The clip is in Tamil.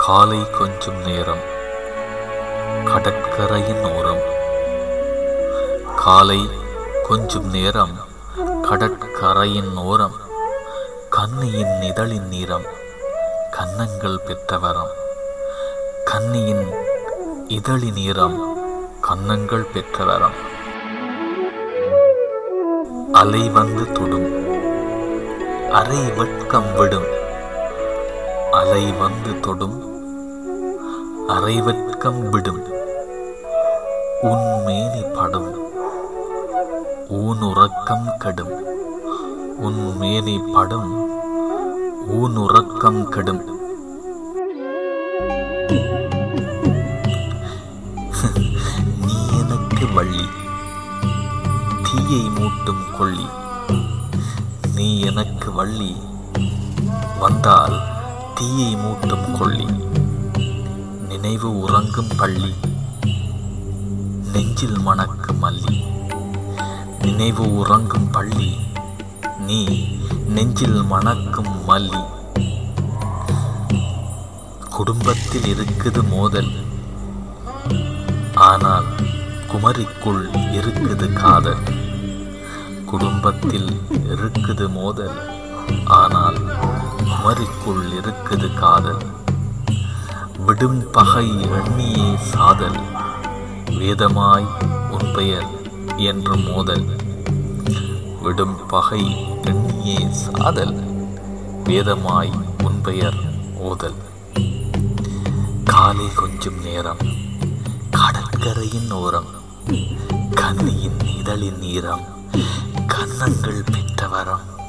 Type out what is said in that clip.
காலை கொஞ்சம் நேரம் கடற்கரையின் ஓரம் காலை கொஞ்சம் நேரம் கடற்கரையின் ஓரம் கன்னியின் இதழின் நீரம் கன்னங்கள் பெற்ற வரம் கன்னியின் இதழி நீரம் கன்னங்கள் பெற்ற வரம் அலை வந்து தொடும் அரை வெட்கம் விடும் அலை வந்து தொடும் அரை வெட்கம் விடும் உன் மேனி படும் ஊனுறக்கம் கெடும் உன் மேனி படும் ஊனுறக்கம் கெடும் நீ எனக்கு வள்ளி தீயை மூட்டும் கொள்ளி நீ எனக்கு வள்ளி வந்தால் தீயை மூட்டும் கொள்ளி நினைவு உறங்கும் பள்ளி நெஞ்சில் மணக்கும் மல்லி நினைவு உறங்கும் பள்ளி நீ நெஞ்சில் மணக்கும் மல்லி குடும்பத்தில் இருக்குது மோதல் ஆனால் குமரிக்குள் இருக்குது காதல் குடும்பத்தில் இருக்குது மோதல் ஆனால் குமரிக்குள் இருக்குது காதல் விடும் பகை எண்ணியே சாதல் வேதமாய் உன் பெயர் என்று மோதல் விடும் பகை எண்ணியே சாதல் வேதமாய் உன் பெயர் ஓதல் காலை கொஞ்சம் நேரம் கடற்கரையின் ஓரம் கன்னியின் இதழின் நீரம் கன்னங்கள் பெற்ற வரம்